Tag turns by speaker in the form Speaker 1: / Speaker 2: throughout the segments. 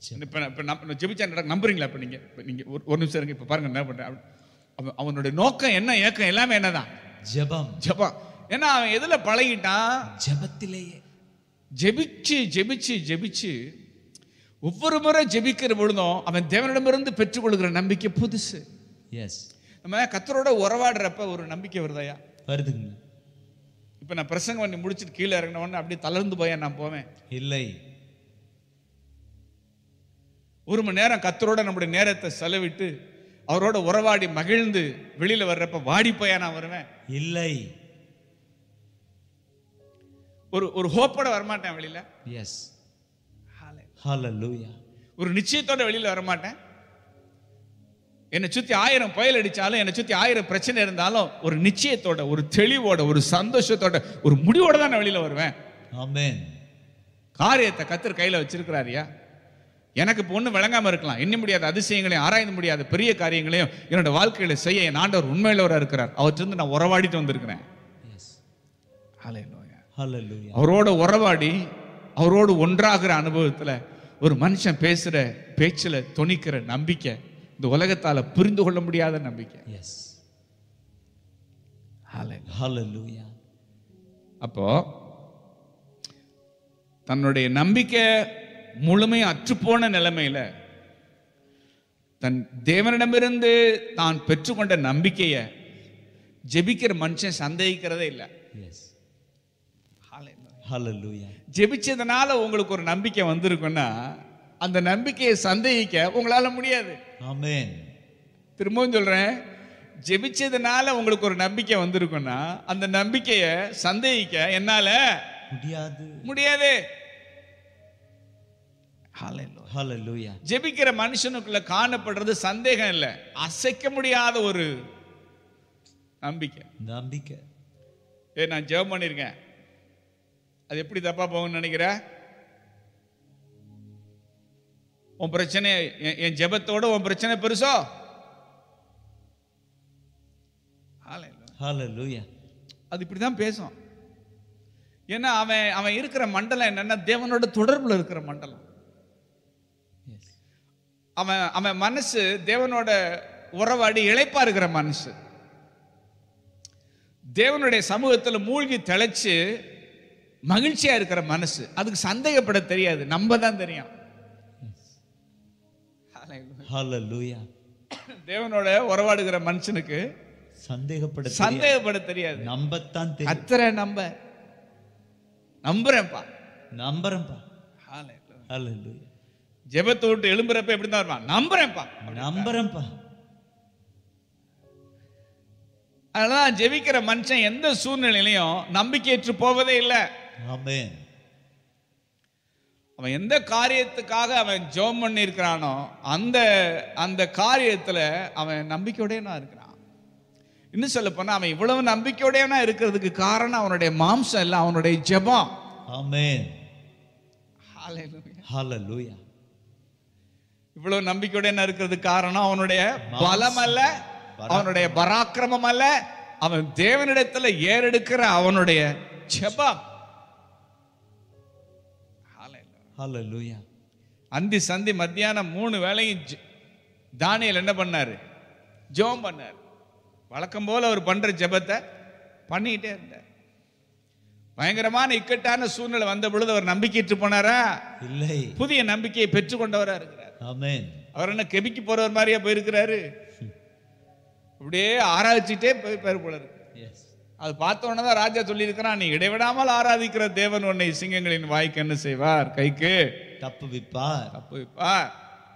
Speaker 1: இப்போ இப்போ நம்ம ஜெபிச்சா நடக்க நம்புறீங்களா இப்போ நீங்கள் இப்போ நீங்கள் ஒரு ஒரு நிமிஷம் இருங்க இப்போ பாருங்க என்ன பண்ணுறேன் அவன் அவனுடைய நோக்கம் என்ன ஏக்கம் எல்லாமே என்னதான்
Speaker 2: ஜெபம்
Speaker 1: ஜெபம் ஏன்னா அவன் எதுல பழகிட்டான்
Speaker 2: ஜெபத்திலேயே
Speaker 1: ஜெபிச்சு ஜெபிச்சு ஜெபிச்சு ஒவ்வொரு முறை ஜெபிக்கிற பொழுதும் அவன் தேவனிடமிருந்து பெற்றுக்கொள்கிற நம்பிக்கை புதுசு
Speaker 2: எஸ்
Speaker 1: நம்ம கத்தரோட உறவாடுறப்ப ஒரு நம்பிக்கை வருதாயா
Speaker 2: வருதுங்க
Speaker 1: இப்போ நான் பிரசங்கம் பண்ணி முடிச்சுட்டு கீழே இறங்கின உடனே அப்படியே தளர்ந்து போய் நான் போவேன்
Speaker 2: இல்லை
Speaker 1: ஒரு மணி நேரம் கத்தரோட நம்முடைய நேரத்தை செலவிட்டு அவரோட உறவாடி மகிழ்ந்து வெளியில வர்றப்ப வாடி போயா நான் வருவேன்
Speaker 2: இல்லை
Speaker 1: ஒரு ஒரு ஹோப்போட வரமாட்டேன் வெளியில
Speaker 2: எஸ் ஹalleluya
Speaker 1: ஒரு நிச்சயத்தோட வெளியில வரமாட்டேன் என்னை சுத்தி ஆயிரம் புயல் அடிச்சாலும் என்னை சுத்தி ஆயிரம் பிரச்சனை இருந்தாலும் ஒரு நிச்சயத்தோட ஒரு தெளிவோட ஒரு சந்தோஷத்தோட ஒரு முடிவோட தான் நான் வெளியில வருவேன்
Speaker 2: ஆமென்
Speaker 1: காரியத்தை கத்தர் கையில வச்சிருக்கிறாரியா எனக்கு இப்போ ஒன்றும் விளங்காம இருக்கலாம் எண்ணி முடியாத அதிசயங்களையும் ஆராய்ந்து முடியாத பெரிய காரியங்களையும் என்னோட வாழ்க்கையில செய்ய என் ஆண்டவர் உண்மையிலவராக இருக்கிறார் அவற்றிருந்து நான் உறவாடிட்டு வந்திருக்கிறேன்
Speaker 2: எஸ்
Speaker 1: ஹalleluya.
Speaker 2: ஹalleluya
Speaker 1: அவரோட உறவாடி அவரோடு ஒன்றாகிற அனுபவத்துல ஒரு மனுஷன் பேசுற பேச்சுல துணிக்கிற நம்பிக்கை இந்த உலகத்தால புரிந்து கொள்ள முடியாத நம்பிக்கை
Speaker 2: எஸ்
Speaker 1: Hallelujah.
Speaker 2: ஹalleluya
Speaker 1: அப்போ தன்னுடைய நம்பிக்கை முழுமையும் அற்றுப்போன நிலைமையில தன் தேவனிடமிருந்து தான் பெற்றுக்கொண்ட நம்பிக்கையை ஜெபிக்கிற மனுஷன் சந்தேகிக்கிறதே இல்லை
Speaker 2: எஸ் ஹalleluya
Speaker 1: ஜெபிச்சதுனால உங்களுக்கு ஒரு நம்பிக்கை வந்திருக்குன்னா அந்த நம்பிக்கையை சந்தேகிக்க உங்களால முடியாது
Speaker 2: ஆமென்
Speaker 1: திரும்பவும் சொல்றேன் ஜெபிச்சதுனால உங்களுக்கு ஒரு நம்பிக்கை வந்திருக்குன்னா அந்த நம்பிக்கையை சந்தேகிக்க என்னால
Speaker 2: முடியாது
Speaker 1: முடியாது
Speaker 2: ஹalleluya
Speaker 1: ஜெபிக்கிற மனுஷனுக்குள்ள காணப்படுறது சந்தேகம் இல்லை அசைக்க முடியாத ஒரு நம்பிக்கை
Speaker 2: நம்பிக்கை
Speaker 1: ஏ நான் ஜெபம் பண்ணியிருக்கேன் அது எப்படி தப்பா போகும்னு நினைக்கிற உன் பிரச்சனை என்- என் ஜெபத்தோட உன் பிரச்சனை பெருசோ Hallelujah.
Speaker 2: ஹalleluya
Speaker 1: அது இப்படி தான் பேசும் ஏன்னா அவன் அவன் இருக்கிற மண்டலம் என்னன்னா தேவனோட தொடர்புல இருக்கிற மண்டலம்
Speaker 2: எஸ்
Speaker 1: அவன் அவன் மனசு தேவனோட உறவாடி இளைப்பா இருக்கிற மனசு தேவனுடைய சமூகத்துல மூழ்கி தெளிச்சு மகிழ்ச்சியா இருக்கிற மனசு அதுக்கு சந்தேகப்பட தெரியாது நம்ம தான் தெரியும்
Speaker 2: ஹalleluya
Speaker 1: தேவனோட உறவாடுகிற மனுஷனுக்கு
Speaker 2: சந்தேகப்பட தெரியாது.
Speaker 1: சந்தேகப்பட தெரியாது
Speaker 2: நம்பத்தான் தெரியும்
Speaker 1: அத்தனை நம்ப நம்புறேன்ப்பா
Speaker 2: நம்புறேன்ப்பா ஹalleluya
Speaker 1: ஜெபத்தை விட்டு எழும்புறப்ப எப்படி தான் வருவான் நம்புறேன்ப்பா
Speaker 2: நம்புறேன்ப்பா
Speaker 1: அதனால ஜெபிக்கிற மனுஷன் எந்த சூழ்நிலையிலையும் நம்பிக்கையற்று போவதே இல்லை
Speaker 2: ஆமென்
Speaker 1: அவன் எந்த காரியத்துக்காக அவன் ஜெபம் பண்ணி இருக்கிறானோ அந்த அந்த காரியத்துல அவன் நம்பிக்கையுடையவனா இருக்கிறான் இன்னும் சொல்ல போனா அவன் இவ்வளவு நம்பிக்கையுடையவனா இருக்கிறதுக்கு காரணம் அவனுடைய மாம்சம் இல்லை அவனுடைய ஜெபம்
Speaker 2: ஆமென்
Speaker 1: Hallelujah.
Speaker 2: ஹalleluya
Speaker 1: இவ்வளவு நம்பிக்கையுடையவனா இருக்கிறதுக்கு காரணம் அவனுடைய
Speaker 2: மாம்சம்.
Speaker 1: பலம் அல்ல அவனுடைய பராக்கிரமம் அல்ல அவன் தேவனிடத்துல ஏறெடுக்கிற அவனுடைய ஜெபம் Hallelujah.
Speaker 2: ஹalleluya
Speaker 1: அந்தி சந்தி மத்தியானம் மூணு வேளையும் ஜெ- தானியேல் என்ன பண்ணாரு ஜெபம் பண்ணார் வழக்கம் போல அவர் பண்ற ஜெபத்தை பண்ணிக்கிட்டே இருந்தார் பயங்கரமான இக்கட்டான சூழ்நிலை வந்த பொழுது அவர் நம்பிக்கையிட்டு போனாரா
Speaker 2: இல்லை
Speaker 1: புதிய நம்பிக்கையை பெற்றுக்கொண்டவரா இருக்கிறார்
Speaker 2: ஆமென்
Speaker 1: அவர் என்ன கெபிக்கு போறவர் மாதிரியா போயிருக்கிறாரு அப்படியே ஆராய்ச்சிட்டே போயிருப்பாரு போல இருக்கு
Speaker 2: எஸ்
Speaker 1: அது பார்த்த உடனே தான் ராஜா சொல்லியிருக்கிறான் நீ இடைவிடாமல் ஆராதிக்கிற தேவன் உன்னை சிங்கங்களின் வாய்க்கு என்ன செய்வார் கைக்கு
Speaker 2: தப்பு விப்பார்
Speaker 1: தப்பு வைப்பார்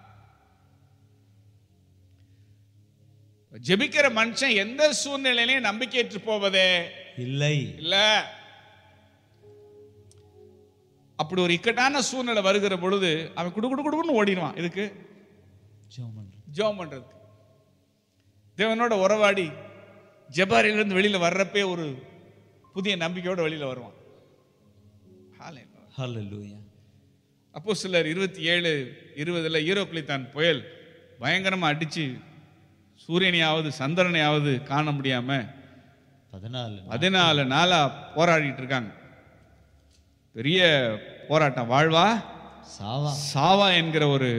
Speaker 1: ஜெபிக்கிற மனுஷன் எந்த சூழ்நிலையிலையும் நம்பிக்கையற்று போவதே
Speaker 2: இல்லை
Speaker 1: இல்ல அப்படி ஒரு இக்கட்டான சூழ்நிலை வருகிற பொழுது அவன் குடு குடு குடுன்னு ஓடிடுவான் இதுக்கு
Speaker 2: ஜெபம் பண்றோம்
Speaker 1: ஜெபம் பண்றதுக்கு தேவனோட உறவாடி ஜெபாரிலிருந்து வெளியில வர்றப்பே ஒரு புதிய நம்பிக்கையோட வெளியில வருவான் Hallelujah.
Speaker 2: ஹalleluya
Speaker 1: அப்போ சிலர் இருபத்தி ஏழு இருபதுல ஈரோப்பிலித்தான் புயல் பயங்கரமா அடிச்சு சூரியனையாவது சந்திரனையாவது காண முடியாம
Speaker 2: பதினாலு
Speaker 1: பதினாலு நாளா போராடிட்டு இருக்காங்க பெரிய போராட்டம் வாழ்வா
Speaker 2: சாவா
Speaker 1: சாவா என்கிற ஒரு